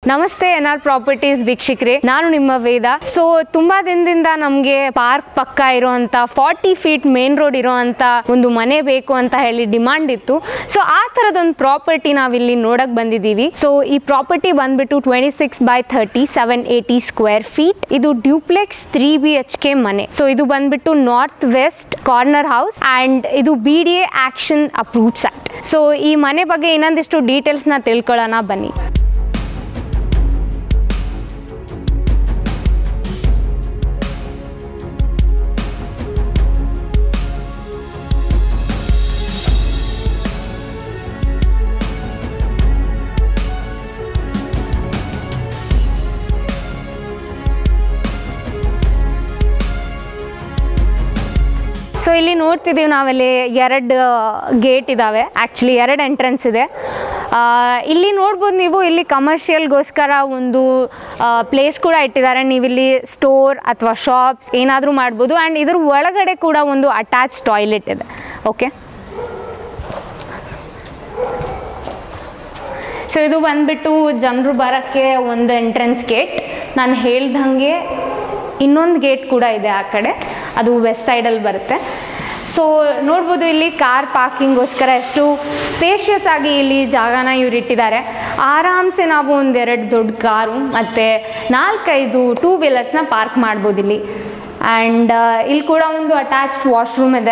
ನಮಸ್ತೆ N R properties ವೀಕ್ಷಕರೇ ನಾನು ನಿಮ್ಮ ವೇದ ಸೊ ತುಂಬಾ ದಿನದಿಂದ ನಮಗೆ ಪಾರ್ಕ್ ಪಕ್ಕ ಇರುವಂತ ಫಾರ್ಟಿ ಫೀಟ್ ಮೇನ್ ರೋಡ್ ಇರುವಂತ ಒಂದು ಮನೆ ಬೇಕು ಅಂತ ಹೇಳಿ ಡಿಮಾಂಡ್ ಇತ್ತು ಸೊ ಆ ಥರದೊಂದು ಪ್ರಾಪರ್ಟಿ ನಾವಿಲ್ಲಿ ನೋಡಕ್ ಬಂದಿದ್ದೀವಿ ಸೊ ಈ ಪ್ರಾಪರ್ಟಿ ಬಂದ್ಬಿಟ್ಟು twenty six by thirty seven eighty square feet ಇದು duplex three B H K ಮನೆ ಸೊ ಇದು ಬಂದ್ಬಿಟ್ಟು north west corner house and ಇದು B D A action approved site so ಈ ಮನೆ ಬಗ್ಗೆ ಇನ್ನೊಂದಿಷ್ಟು ಡೀಟೇಲ್ಸ್ನ ತಿಳ್ಕೊಳ್ಳೋಣ ಬನ್ನಿ ಸೊ ಇಲ್ಲಿ ನೋಡ್ತಿದ್ದೀವಿ ನಾವಲ್ಲಿ ಎರಡು ಗೇಟ್ ಇದ್ದಾವೆ ಆ್ಯಕ್ಚುಲಿ ಎರಡು ಎಂಟ್ರೆನ್ಸ್ ಇದೆ ಆ, ಇಲ್ಲಿ ನೋಡ್ಬೋದು ನೀವು ಇಲ್ಲಿ ಕಮರ್ಷಿಯಲ್ಗೋಸ್ಕರ ಒಂದು ಪ್ಲೇಸ್ ಕೂಡ ಇಟ್ಟಿದ್ದಾರೆ ನೀವಿಲ್ಲಿ ಸ್ಟೋರ್ ಅಥವಾ ಶಾಪ್ಸ್ ಏನಾದರೂ ಮಾಡ್ಬೋದು ಆ್ಯಂಡ್ ಇದ್ರ ಒಳಗಡೆ ಕೂಡ ಒಂದು ಅಟ್ಯಾಚ್ ಟಾಯ್ಲೆಟ್ ಇದೆ ಓಕೆ ಸೊ ಇದು ಬಂದ್ಬಿಟ್ಟು ಜನರು ಬರೋಕ್ಕೆ ಒಂದು ಎಂಟ್ರೆನ್ಸ್ ಗೇಟ್ ನಾನು ಹೇಳ್ದಂಗೆ ಇನ್ನೊಂದು ಗೇಟ್ ಕೂಡ ಇದೆ ಆ ಕಡೆ ಅದು ವೆಸ್ಟ್ ಸೈಡಲ್ಲಿ ಬರುತ್ತೆ ಸೊ ನೋಡ್ಬೋದು ಇಲ್ಲಿ ಕಾರ್ ಪಾರ್ಕಿಂಗೋಸ್ಕರ ಎಷ್ಟು ಸ್ಪೇಷಿಯಸ್ ಆಗಿ ಇಲ್ಲಿ ಜಾಗನ ಇವ್ರು ಇಟ್ಟಿದ್ದಾರೆ ಆರಾಮ್ಸೆ ನಾವು ಒಂದೆರಡು ದೊಡ್ಡ ಕಾರು ಮತ್ತು ನಾಲ್ಕೈದು ಟೂ ವೀಲರ್ಸ್ನ ಪಾರ್ಕ್ ಮಾಡ್ಬೋದು ಇಲ್ಲಿ ಆ್ಯಂಡ್ ಇಲ್ಲಿ ಕೂಡ ಒಂದು ಅಟ್ಯಾಚ್ಡ್ ವಾಶ್ರೂಮ್ ಇದೆ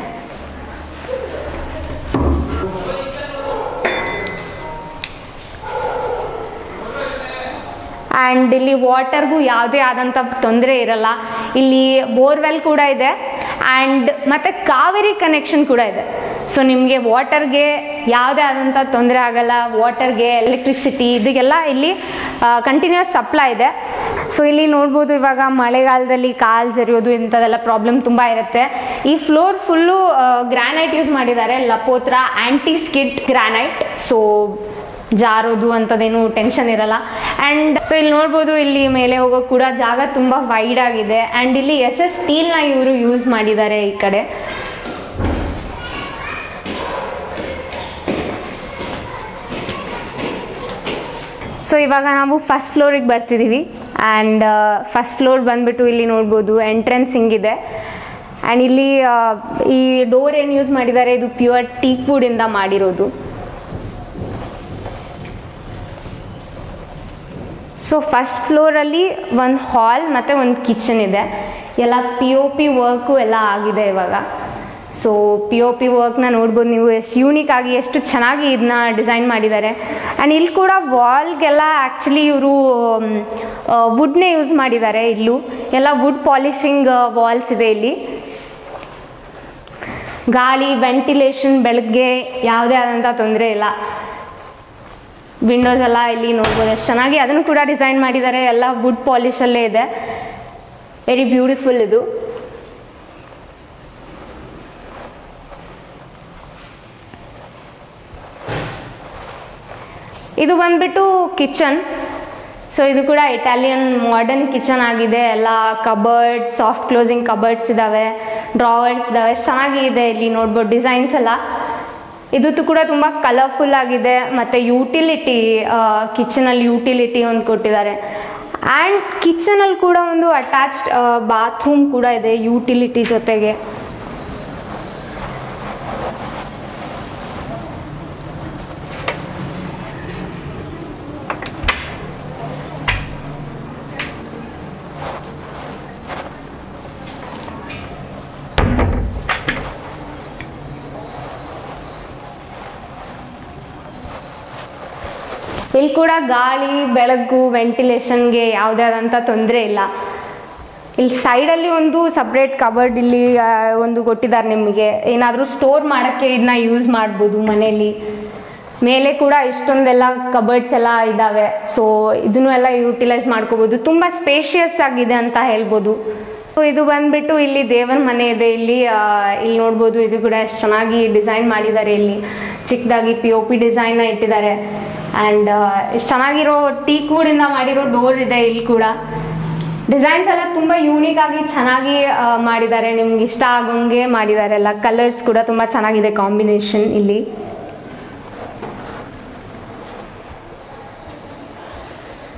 ಆ್ಯಂಡ್ ಇಲ್ಲಿ ವಾಟರ್ಗೂ ಯಾವುದೇ ಆದಂಥ ತೊಂದರೆ ಇರಲ್ಲ ಇಲ್ಲಿ ಬೋರ್ವೆಲ್ ಕೂಡ ಇದೆ ಆ್ಯಂಡ್ ಮತ್ತು ಕಾವೇರಿ ಕನೆಕ್ಷನ್ ಕೂಡ ಇದೆ ಸೊ ನಿಮಗೆ ವಾಟರ್ಗೆ ಯಾವುದೇ ಆದಂಥ ತೊಂದರೆ ಆಗಲ್ಲ ವಾಟರ್ಗೆ ಎಲೆಕ್ಟ್ರಿಸಿಟಿ ಇದಕ್ಕೆಲ್ಲ ಇಲ್ಲಿ ಕಂಟಿನ್ಯೂಸ್ ಸಪ್ಲೈ ಇದೆ ಸೊ ಇಲ್ಲಿ ನೋಡ್ಬೋದು ಇವಾಗ ಮಳೆಗಾಲದಲ್ಲಿ ಕಾಲು ಜರಿಯೋದು ಇಂಥದ್ದೆಲ್ಲ ಪ್ರಾಬ್ಲಮ್ ತುಂಬ ಇರುತ್ತೆ ಈ ಫ್ಲೋರ್ ಫುಲ್ಲು ಗ್ರಾನೈಟ್ ಯೂಸ್ ಮಾಡಿದ್ದಾರೆ ಲಪೋತ್ರ ಆ್ಯಂಟಿ ಸ್ಕಿಡ್ ಗ್ರಾನೈಟ್ ಸೊ ಜಾರೋದು ಅಂಥದ್ದೇನು ಟೆನ್ಷನ್ ಇರಲ್ಲ ಆ್ಯಂಡ್ ಸೊ ಇಲ್ಲಿ ನೋಡ್ಬೋದು ಇಲ್ಲಿ ಮೇಲೆ ಹೋಗೋ ಕೂಡ ಜಾಗ ತುಂಬ ವೈಡ್ ಆಗಿದೆ ಆ್ಯಂಡ್ ಇಲ್ಲಿ ಎಸ್ ಎಸ್ ಸ್ಟೀಲ್ನ ಇವರು ಯೂಸ್ ಮಾಡಿದ್ದಾರೆ ಈ ಕಡೆ ಸೊ ಇವಾಗ ನಾವು ಫಸ್ಟ್ ಫ್ಲೋರಿಗೆ ಬರ್ತಿದ್ದೀವಿ ಆ್ಯಂಡ್ ಫಸ್ಟ್ ಫ್ಲೋರ್ ಬಂದ್ಬಿಟ್ಟು ಇಲ್ಲಿ ನೋಡ್ಬೋದು ಎಂಟ್ರೆನ್ಸ್ ಹಿಂಗಿದೆ ಆ್ಯಂಡ್ ಇಲ್ಲಿ ಆ, ಈ ಡೋರ್ ಏನು ಯೂಸ್ ಮಾಡಿದ್ದಾರೆ ಇದು ಪ್ಯೂರ್ ಟೀಕ್ ವುಡಿಂದ ಮಾಡಿರೋದು ಸೊ ಫಸ್ಟ್ ಫ್ಲೋರಲ್ಲಿ ಒಂದು ಹಾಲ್ ಮತ್ತು ಒಂದು ಕಿಚನ್ ಇದೆ ಎಲ್ಲ ಪಿ ಒ ಪಿ ವರ್ಕು ಎಲ್ಲ ಆಗಿದೆ ಇವಾಗ ಸೊ ಪಿ ಒ ಪಿ ವರ್ಕ್ನ ನೋಡ್ಬೋದು ನೀವು ಎಷ್ಟು ಯೂನಿಕ್ ಆಗಿ ಎಷ್ಟು ಚೆನ್ನಾಗಿ ಇದನ್ನ ಡಿಸೈನ್ ಮಾಡಿದ್ದಾರೆ ಆ್ಯಂಡ್ ಇಲ್ಲಿ ಕೂಡ ವಾಲ್ಗೆಲ್ಲ ಆ್ಯಕ್ಚುಲಿ ಇವರು ವುಡ್ನೇ ಯೂಸ್ ಮಾಡಿದ್ದಾರೆ ಇಲ್ಲೂ ಎಲ್ಲ ವುಡ್ ಪಾಲಿಶಿಂಗ್ ವಾಲ್ಸ್ ಇದೆ ಇಲ್ಲಿ ಗಾಳಿ ವೆಂಟಿಲೇಷನ್ ಬೆಳಗ್ಗೆ ಯಾವುದೇ ಆದಂಥ ತೊಂದರೆ ಇಲ್ಲ ವಿಂಡೋಸ್ ಎಲ್ಲ ಇಲ್ಲಿ ನೋಡ್ಬೋದು ಎಷ್ಟು ಚೆನ್ನಾಗಿ ಅದನ್ನು ಕೂಡ ಡಿಸೈನ್ ಮಾಡಿದ್ದಾರೆ ಎಲ್ಲ ವುಡ್ ಪಾಲಿಶಲ್ಲೇ ಇದೆ ವೆರಿ ಬ್ಯೂಟಿಫುಲ್ ಇದು ಇದು ಬಂದ್ಬಿಟ್ಟು ಕಿಚನ್ ಸೊ ಇದು ಕೂಡ ಇಟಾಲಿಯನ್ ಮಾಡರ್ನ್ ಕಿಚನ್ ಆಗಿದೆ ಎಲ್ಲ ಕಬರ್ಡ್ ಸಾಫ್ಟ್ ಕ್ಲೋಸಿಂಗ್ ಕಬರ್ಡ್ಸ್ ಇದ್ದಾವೆ ಡ್ರಾವರ್ಸ್ ಇದ್ದಾವೆ ಎಷ್ಟು ಚೆನ್ನಾಗಿದೆ ಇಲ್ಲಿ ನೋಡ್ಬೋದು ಡಿಸೈನ್ಸ್ ಎಲ್ಲ ಇದು ಕೂಡ ತುಂಬ ಕಲರ್ಫುಲ್ ಆಗಿದೆ ಮತ್ತು ಯೂಟಿಲಿಟಿ ಕಿಚನಲ್ಲಿ ಯೂಟಿಲಿಟಿ ಒಂದು ಕೊಟ್ಟಿದ್ದಾರೆ ಆ್ಯಂಡ್ ಕಿಚನಲ್ಲಿ ಕೂಡ ಒಂದು ಅಟ್ಯಾಚ್ಡ್ ಬಾತ್ರೂಮ್ ಕೂಡ ಇದೆ ಯೂಟಿಲಿಟಿ ಜೊತೆಗೆ ಇಲ್ಲಿ ಕೂಡ ಗಾಳಿ ಬೆಳಕು ವೆಂಟಿಲೇಷನ್ಗೆ ಯಾವುದೇ ಆದಂಥ ತೊಂದರೆ ಇಲ್ಲ ಇಲ್ಲಿ ಸೈಡಲ್ಲಿ ಒಂದು ಸಪ್ರೇಟ್ ಕಬರ್ಡ್ ಇಲ್ಲಿ ಆ, ಒಂದು ಕೊಟ್ಟಿದ್ದಾರೆ ನಿಮಗೆ ಏನಾದರೂ ಸ್ಟೋರ್ ಮಾಡೋಕ್ಕೆ ಇದನ್ನ ಯೂಸ್ ಮಾಡ್ಬೋದು ಮನೆಯಲ್ಲಿ ಮೇಲೆ ಕೂಡ ಇಷ್ಟೊಂದೆಲ್ಲ ಕಬರ್ಡ್ಸ್ ಎಲ್ಲ ಇದ್ದಾವೆ ಸೊ ಇದನ್ನು ಎಲ್ಲ ಯೂಟಿಲೈಸ್ ಮಾಡ್ಕೋಬೋದು ತುಂಬ ಸ್ಪೇಷಿಯಸ್ ಆಗಿದೆ ಅಂತ ಹೇಳ್ಬೋದು ಸೊ ಇದು ಬಂದ್ಬಿಟ್ಟು ಇಲ್ಲಿ ದೇವರ ಮನೆ ಇದೆ ಇಲ್ಲಿ ಆ, ಇಲ್ಲಿ ನೋಡ್ಬೋದು ಇದು ಕೂಡ ಎಷ್ಟು ಚೆನ್ನಾಗಿ ಡಿಸೈನ್ ಮಾಡಿದ್ದಾರೆ ಇಲ್ಲಿ ಚಿಕ್ಕದಾಗಿ ಪಿ ಒ ಪಿ ಡಿಸೈನ್ನ ಇಟ್ಟಿದ್ದಾರೆ ಆ್ಯಂಡ್ ಎಷ್ಟು ಚೆನ್ನಾಗಿರೋ ಟೀಕ್ ವುಡಿಂದ ಮಾಡಿರೋ ಡೋರ್ ಇದೆ ಇಲ್ಲಿ ಕೂಡ ಡಿಸೈನ್ಸ್ ಎಲ್ಲ ತುಂಬ ಯೂನಿಕ್ ಆಗಿ ಚೆನ್ನಾಗಿ ಆ, ಮಾಡಿದ್ದಾರೆ ನಿಮ್ಗೆ ಇಷ್ಟ ಆಗೋಂಗೆ ಮಾಡಿದ್ದಾರೆ ಎಲ್ಲ ಕಲರ್ಸ್ ಕೂಡ ತುಂಬ ಚೆನ್ನಾಗಿದೆ ಕಾಂಬಿನೇಷನ್ ಇಲ್ಲಿ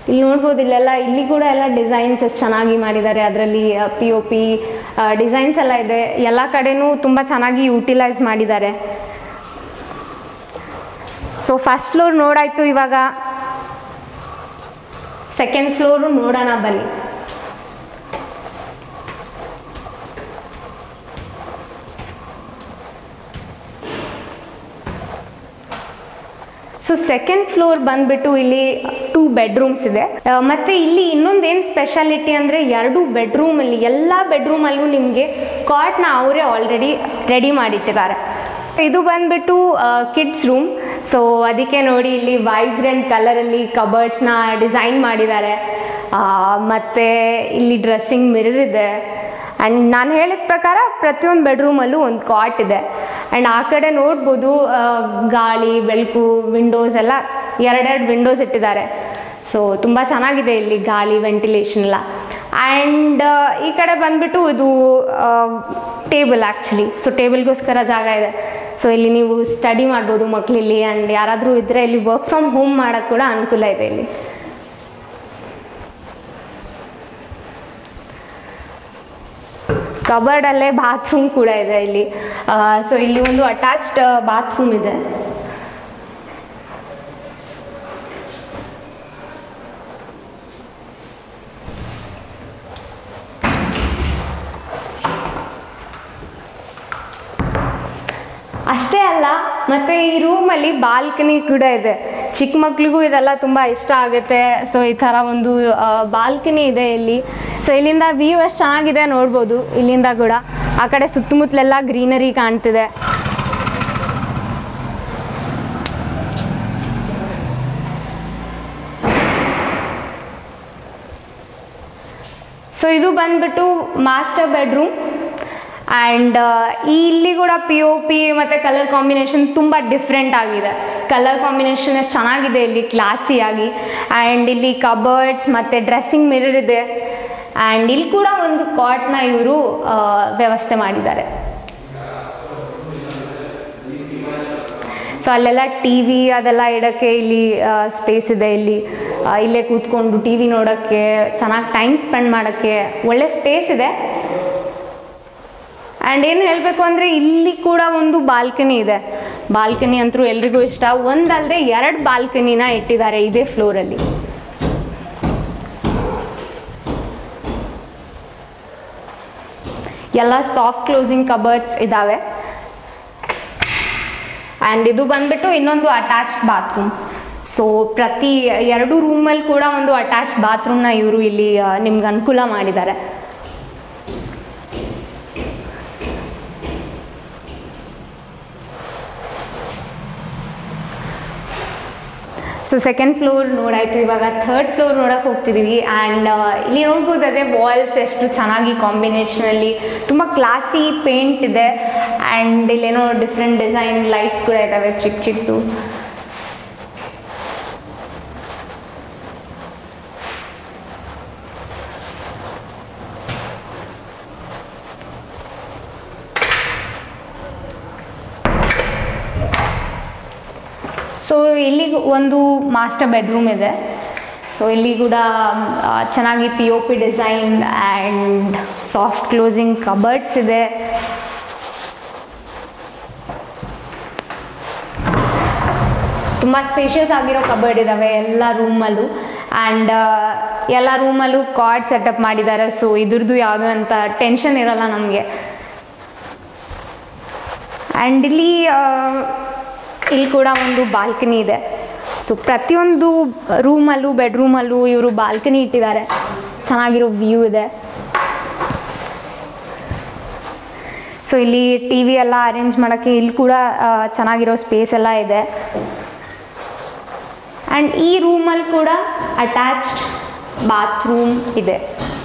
ಇಲ್ಲಿ ನೋಡ್ಬೋದು ಇಲ್ಲೆಲ್ಲ ಇಲ್ಲಿ ಕೂಡ ಎಲ್ಲ ಡಿಸೈನ್ಸ್ ಎಷ್ಟು ಚೆನ್ನಾಗಿ ಮಾಡಿದ್ದಾರೆ ಅದರಲ್ಲಿ ಪಿ ಒ ಪಿ ಡಿಸೈನ್ಸ್ ಎಲ್ಲ ಇದೆ ಎಲ್ಲ ಕಡೆನೂ ತುಂಬ ಚೆನ್ನಾಗಿ ಯೂಟಿಲೈಸ್ ಮಾಡಿದ್ದಾರೆ ಸೊ ಫಸ್ಟ್ ಫ್ಲೋರ್ ನೋಡಾಯ್ತು ಇವಾಗ ಸೆಕೆಂಡ್ ಫ್ಲೋರು ನೋಡೋಣ ಬನ್ನಿ ಸೊ ಸೆಕೆಂಡ್ ಫ್ಲೋರ್ ಬಂದ್ಬಿಟ್ಟು ಇಲ್ಲಿ ಟೂ ಬೆಡ್ರೂಮ್ಸ್ ಇದೆ ಆ, ಮತ್ತೆ ಇಲ್ಲಿ ಇನ್ನೊಂದೇನು ಸ್ಪೆಷಾಲಿಟಿ ಅಂದರೆ ಎರಡು ಬೆಡ್ರೂಮಲ್ಲಿ ಎಲ್ಲ ಬೆಡ್ರೂಮಲ್ಲೂ ನಿಮಗೆ ಕಾಟ್ನ ಅವರೇ ಆಲ್ರೆಡಿ ರೆಡಿ ಮಾಡಿಟ್ಟಿದ್ದಾರೆ ಇದು ಬಂದ್ಬಿಟ್ಟು ಕಿಡ್ಸ್ ರೂಮ್ ಸೊ ಅದಕ್ಕೆ ನೋಡಿ ಇಲ್ಲಿ ವೈಬ್ರೆಂಟ್ ಕಲರಲ್ಲಿ ಕಬರ್ಡ್ಸ್ನ ಡಿಸೈನ್ ಮಾಡಿದ್ದಾರೆ ಆ, ಮತ್ತೆ ಇಲ್ಲಿ ಡ್ರೆಸ್ಸಿಂಗ್ ಮಿರರ್ ಇದೆ ಆ್ಯಂಡ್ ನಾನು ಹೇಳಿದ ಪ್ರಕಾರ ಪ್ರತಿಯೊಂದು ಬೆಡ್ರೂಮಲ್ಲೂ ಒಂದು ಕಾಟ್ ಇದೆ ಆ್ಯಂಡ್ ಆ ಕಡೆ ನೋಡ್ಬೋದು ಆ, ಗಾಳಿ ಬೆಳಕು ವಿಂಡೋಸ್ ಎಲ್ಲ ಎರಡೆರಡು ವಿಂಡೋಸ್ ಇಟ್ಟಿದ್ದಾರೆ ಸೊ ತುಂಬ ಚೆನ್ನಾಗಿದೆ ಇಲ್ಲಿ ಗಾಳಿ ವೆಂಟಿಲೇಷನ್ ಎಲ್ಲ ಆ್ಯಂಡ್ ಈ ಕಡೆ ಬಂದ್ಬಿಟ್ಟು ಇದು ಟೇಬಲ್ ಆ್ಯಕ್ಚುಲಿ ಸೊ ಟೇಬಲ್ಗೋಸ್ಕರ ಜಾಗ ಇದೆ ಸೊ ಇಲ್ಲಿ ನೀವು ಸ್ಟಡಿ ಮಾಡ್ಬೋದು ಮಕ್ಕಳಿಲ್ಲಿ ಆ್ಯಂಡ್ ಯಾರಾದರೂ ಇದ್ದರೆ ಇಲ್ಲಿ ವರ್ಕ್ ಫ್ರಮ್ ಹೋಮ್ ಮಾಡೋಕ್ಕೆ ಕೂಡ ಅನುಕೂಲ ಇದೆ ಇಲ್ಲಿ ಕಬರ್ಡಲ್ಲೇ ಬಾತ್ರೂಮ್ ಕೂಡ ಇದೆ ಇಲ್ಲಿ ಸೊ ಇಲ್ಲಿ ಒಂದು ಅಟ್ಯಾಚ್ಡ್ ಬಾತ್ರೂಮ್ ಇದೆ ಅಷ್ಟೇ ಅಲ್ಲ ಮತ್ತು ಈ ರೂಮಲ್ಲಿ ಬಾಲ್ಕನಿ ಕೂಡ ಇದೆ ಚಿಕ್ಕ ಮಕ್ಳಿಗೂ ಇದೆಲ್ಲ ತುಂಬ ಇಷ್ಟ ಆಗುತ್ತೆ ಸೊ ಈ ಥರ ಒಂದು ಬಾಲ್ಕನಿ ಇದೆ ಇಲ್ಲಿ ಸೊ ಇಲ್ಲಿಂದ ವ್ಯೂ ಎಷ್ಟು ಚೆನ್ನಾಗಿದೆ ನೋಡ್ಬೋದು ಇಲ್ಲಿಂದ ಕೂಡ ಆ ಕಡೆ ಸುತ್ತಮುತ್ತಲೆಲ್ಲ ಗ್ರೀನರಿ ಕಾಣ್ತಿದೆ ಸೊ ಇದು ಬಂದ್ಬಿಟ್ಟು ಮಾಸ್ಟರ್ ಬೆಡ್ರೂಮ್ ಆ್ಯಂಡ್ ಇಲ್ಲಿ ಕೂಡ ಪಿ ಒ ಪಿ ಮತ್ತು ಕಲರ್ ಕಾಂಬಿನೇಷನ್ ತುಂಬ ಡಿಫ್ರೆಂಟ್ ಆಗಿದೆ ಕಲರ್ ಕಾಂಬಿನೇಷನ್ ಎಷ್ಟು ಚೆನ್ನಾಗಿದೆ ಇಲ್ಲಿ ಕ್ಲಾಸಿಯಾಗಿ ಆ್ಯಂಡ್ ಇಲ್ಲಿ ಕಬರ್ಡ್ಸ್ ಮತ್ತು ಡ್ರೆಸ್ಸಿಂಗ್ ಮಿರರ್ ಇದೆ ಆ್ಯಂಡ್ ಇಲ್ಲಿ ಕೂಡ ಒಂದು ಕಾಟ್ನ ಇವರು ವ್ಯವಸ್ಥೆ ಮಾಡಿದ್ದಾರೆ ಸೊ ಅಲ್ಲೆಲ್ಲ ಟಿ ವಿ ಅದೆಲ್ಲ ಇಡೋಕ್ಕೆ ಇಲ್ಲಿ ಸ್ಪೇಸ್ ಇದೆ ಇಲ್ಲಿ ಆ, ಇಲ್ಲೇ ಕೂತ್ಕೊಂಡು ಟಿ ವಿ ನೋಡೋಕ್ಕೆ ಚೆನ್ನಾಗಿ ಟೈಮ್ ಸ್ಪೆಂಡ್ ಮಾಡೋಕ್ಕೆ ಒಳ್ಳೆ ಸ್ಪೇಸ್ ಇದೆ ಆ್ಯಂಡ್ ಏನು ಹೇಳಬೇಕು ಅಂದರೆ ಇಲ್ಲಿ ಕೂಡ ಒಂದು ಬಾಲ್ಕನಿ ಇದೆ ಬಾಲ್ಕನಿ ಅಂತೂ ಎಲ್ರಿಗೂ ಇಷ್ಟ ಒಂದಲ್ಲದೆ ಎರಡು ಬಾಲ್ಕನಿನ ಇಟ್ಟಿದ್ದಾರೆ ಇದೇ ಫ್ಲೋರಲ್ಲಿ ಎಲ್ಲ ಸಾಫ್ಟ್ ಕ್ಲೋಸಿಂಗ್ ಕಬರ್ಡ್ಸ್ ಇದ್ದಾವೆ ಆ್ಯಂಡ್ ಇದು ಬಂದ್ಬಿಟ್ಟು ಇನ್ನೊಂದು ಅಟ್ಯಾಚ್ಡ್ ಬಾತ್ರೂಮ್ ಸೊ ಪ್ರತಿ ಎರಡು ರೂಮಲ್ಲಿ ಕೂಡ ಒಂದು ಅಟ್ಯಾಚ್ಡ್ ಬಾತ್ರೂಮ್ನ ಇವರು ಇಲ್ಲಿ ನಿಮ್ಗೆ ಅನುಕೂಲ ಮಾಡಿದ್ದಾರೆ ಸೊ ಸೆಕೆಂಡ್ ಫ್ಲೋರ್ ನೋಡಾಯ್ತು ಇವಾಗ ಥರ್ಡ್ ಫ್ಲೋರ್ ನೋಡಕ್ಕೆ ಹೋಗ್ತಿದ್ದೀವಿ ಆ್ಯಂಡ್ ಇಲ್ಲಿ ನೋಡ್ಬೋದು ಅದೇ ವಾಲ್ಸ್ ಎಷ್ಟು ಚೆನ್ನಾಗಿ ಕಾಂಬಿನೇಷನಲ್ಲಿ ತುಂಬ ಕ್ಲಾಸಿ ಪೇಂಟ್ ಇದೆ ಆ್ಯಂಡ್ ಇಲ್ಲೇನೋ ಡಿಫ್ರೆಂಟ್ ಡಿಸೈನ್ ಲೈಟ್ಸ್ ಕೂಡ ಇದ್ದಾವೆ ಚಿಕ್ಕ ಚಿಕ್ಕದು ಸೊ ಇಲ್ಲಿ ಒಂದು ಮಾಸ್ಟರ್ ಬೆಡ್ರೂಮ್ ಇದೆ ಸೊ ಇಲ್ಲಿ ಕೂಡ ಆ, ಚೆನ್ನಾಗಿ P O P design and soft closing cupboards ಇದೆ ತುಂಬ ಸ್ಪೇಷಿಯಸ್ ಆಗಿರೋ ಕಬರ್ಡ್ ಇದ್ದಾವೆ ಎಲ್ಲ ರೂಮಲ್ಲೂ ಆ್ಯಂಡ್ ಎಲ್ಲ ರೂಮಲ್ಲೂ ಕಾರ್ಡ್ ಸೆಟಪ್ ಮಾಡಿದ್ದಾರೆ ಸೊ ಇದ್ರದ್ದು ಯಾವುದೋ ಅಂತ ಟೆನ್ಷನ್ ಇರಲ್ಲ ನಮಗೆ ಆ್ಯಂಡ್ ಇಲ್ಲಿ ಆ, ಇಲ್ಲಿ ಕೂಡ ಒಂದು ಬಾಲ್ಕನಿ ಇದೆ ಸೊ ಪ್ರತಿಯೊಂದು ರೂಮಲ್ಲೂ ಬೆಡ್ರೂಮಲ್ಲೂ ಇವರು ಬಾಲ್ಕನಿ ಇಟ್ಟಿದ್ದಾರೆ ಚೆನ್ನಾಗಿರೋ ವ್ಯೂ ಇದೆ ಸೊ ಇಲ್ಲಿ ಟಿ ವಿ ಎಲ್ಲ ಅರೇಂಜ್ ಮಾಡೋಕ್ಕೆ ಇಲ್ಲಿ ಕೂಡ ಆ, ಚೆನ್ನಾಗಿರೋ ಸ್ಪೇಸ್ ಎಲ್ಲ ಇದೆ ಆ್ಯಂಡ್ ಈ ರೂಮಲ್ಲಿ ಕೂಡ ಅಟ್ಯಾಚ್ಡ್ ಬಾತ್ರೂಮ್ ಇದೆ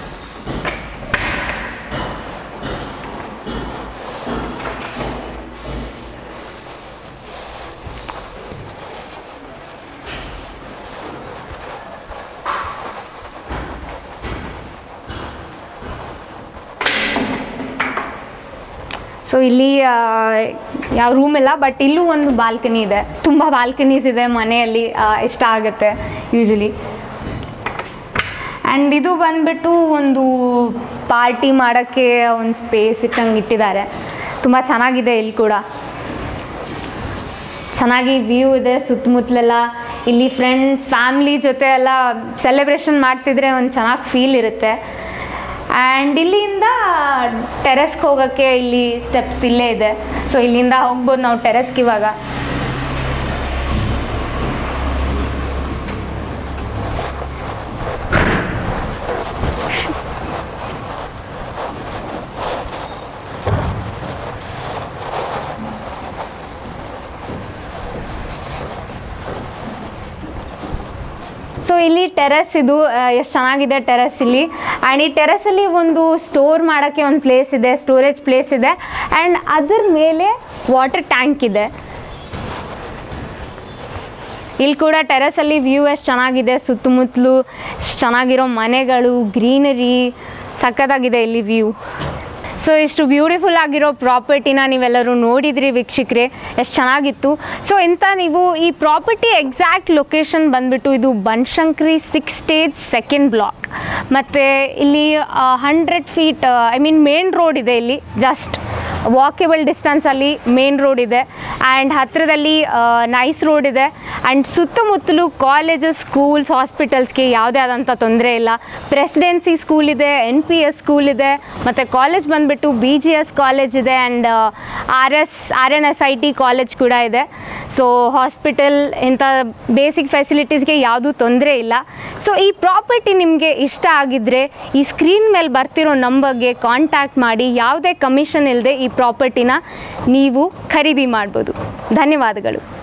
ಸೊ ಇಲ್ಲಿ ಆ, ಯಾವ ರೂಮ್ ಇಲ್ಲ ಬಟ್ ಇಲ್ಲೂ ಒಂದು ಬಾಲ್ಕನಿ ಇದೆ ತುಂಬ ಬಾಲ್ಕನೀಸ್ ಇದೆ ಮನೆಯಲ್ಲಿ ಆ, ಇಷ್ಟ ಆಗುತ್ತೆ ಯೂಶಲಿ ಆ್ಯಂಡ್ ಇದು ಬಂದ್ಬಿಟ್ಟು ಒಂದು ಪಾರ್ಟಿ ಮಾಡೋಕ್ಕೆ ಒಂದು ಸ್ಪೇಸ್ ಇಟ್ಟಂಗೆ ಇಟ್ಟಿದ್ದಾರೆ ತುಂಬ ಚೆನ್ನಾಗಿದೆ ಇಲ್ಲಿ ಕೂಡ ಚೆನ್ನಾಗಿ ವ್ಯೂ ಇದೆ ಸುತ್ತಮುತ್ತಲೆಲ್ಲ ಇಲ್ಲಿ ಫ್ರೆಂಡ್ಸ್ ಫ್ಯಾಮ್ಲಿ ಜೊತೆ ಎಲ್ಲ ಸೆಲೆಬ್ರೇಷನ್ ಮಾಡ್ತಿದ್ರೆ ಒಂದು ಚೆನ್ನಾಗಿ ಫೀಲ್ ಇರುತ್ತೆ ಆ್ಯಂಡ್ ಇಲ್ಲಿಂದ ಟೆರೆಸ್ಗೆ ಹೋಗೋಕ್ಕೆ ಇಲ್ಲಿ ಸ್ಟೆಪ್ಸ್ ಇಲ್ಲೇ ಇದೆ ಸೊ ಇಲ್ಲಿಂದ ಹೋಗ್ಬೋದು ನಾವು ಟೆರೆಸ್ಗೆ ಇವಾಗ ಸೊ ಇಲ್ಲಿ ಟೆರೆಸ್ ಇದು ಎಷ್ಟು ಚೆನ್ನಾಗಿದೆ ಟೆರೆಸ್ ಇಲ್ಲಿ ಆ್ಯಂಡ್ ಈ ಟೆರೆಸಲ್ಲಿ ಒಂದು ಸ್ಟೋರ್ ಮಾಡೋಕ್ಕೆ ಒಂದು ಪ್ಲೇಸ್ ಇದೆ ಸ್ಟೋರೇಜ್ ಪ್ಲೇಸ್ ಇದೆ ಆ್ಯಂಡ್ ಅದ್ರ ಮೇಲೆ ವಾಟರ್ ಟ್ಯಾಂಕ್ ಇದೆ ಇಲ್ಲಿ ಕೂಡ ಟೆರೆಸಲ್ಲಿ ವ್ಯೂ ಎಷ್ಟು ಚೆನ್ನಾಗಿದೆ ಸುತ್ತಮುತ್ತಲು ಎಷ್ಟ್ ಚೆನ್ನಾಗಿರೋ ಮನೆಗಳು ಗ್ರೀನರಿ ಸಖತ್ತಾಗಿದೆ ಇಲ್ಲಿ ವ್ಯೂ ಸೊ ಇಷ್ಟು ಬ್ಯೂಟಿಫುಲ್ ಆಗಿರೋ ಪ್ರಾಪರ್ಟಿನ ನೀವೆಲ್ಲರೂ ನೋಡಿದ್ರಿ ವೀಕ್ಷಕರೇ ಎಷ್ಟು ಚೆನ್ನಾಗಿತ್ತು ಸೊ ಇಂಥ ನೀವು ಈ ಪ್ರಾಪರ್ಟಿ ಎಕ್ಸಾಕ್ಟ್ ಲೊಕೇಶನ್ ಬಂದುಬಿಟ್ಟು ಇದು Banashankari six stage second block ಮತ್ತು ಇಲ್ಲಿ hundred feet I mean main road ಇದೆ ಇಲ್ಲಿ ಜಸ್ಟ್ ವಾಕೇಬಲ್ ಡಿಸ್ಟೆನ್ಸಲ್ಲಿ ಮೇನ್ ರೋಡ್ ಇದೆ ಆ್ಯಂಡ್ ಹತ್ತಿರದಲ್ಲಿ ನೈಸ್ ರೋಡ್ ಇದೆ ಆ್ಯಂಡ್ ಸುತ್ತಮುತ್ತಲು ಕಾಲೇಜಸ್ ಸ್ಕೂಲ್ಸ್ ಹಾಸ್ಪಿಟಲ್ಸ್ಗೆ ಯಾವುದೇ ಆದಂಥ ತೊಂದರೆ ಇಲ್ಲ ಪ್ರೆಸಿಡೆನ್ಸಿ ಸ್ಕೂಲ್ ಇದೆ ಎನ್ ಪಿ ಎಸ್ ಸ್ಕೂಲ್ ಇದೆ ಮತ್ತು ಕಾಲೇಜ್ ಬಂದುಬಿಟ್ಟು ಬಿ ಜಿ ಎಸ್ ಕಾಲೇಜ್ ಇದೆ and R S R N S I T college ಕೂಡ ಇದೆ ಸೊ ಹಾಸ್ಪಿಟಲ್ ಇಂಥ ಬೇಸಿಕ್ ಫೆಸಿಲಿಟೀಸ್ಗೆ ಯಾವುದೂ ತೊಂದರೆ ಇಲ್ಲ ಸೊ ಈ ಪ್ರಾಪರ್ಟಿ ನಿಮಗೆ ಇಷ್ಟ ಆಗಿದ್ದರೆ ಈ ಸ್ಕ್ರೀನ್ ಮೇಲೆ ಬರ್ತಿರೋ ನಂಬರ್ಗೆ ಕಾಂಟ್ಯಾಕ್ಟ್ ಮಾಡಿ ಯಾವುದೇ ಕಮಿಷನ್ ಇಲ್ಲದೆ ಈ ಪ್ರಾಪರ್ಟಿನ ನೀವು ಖರೀದಿ ಮಾಡ್ಬೋದು ಧನ್ಯವಾದಗಳು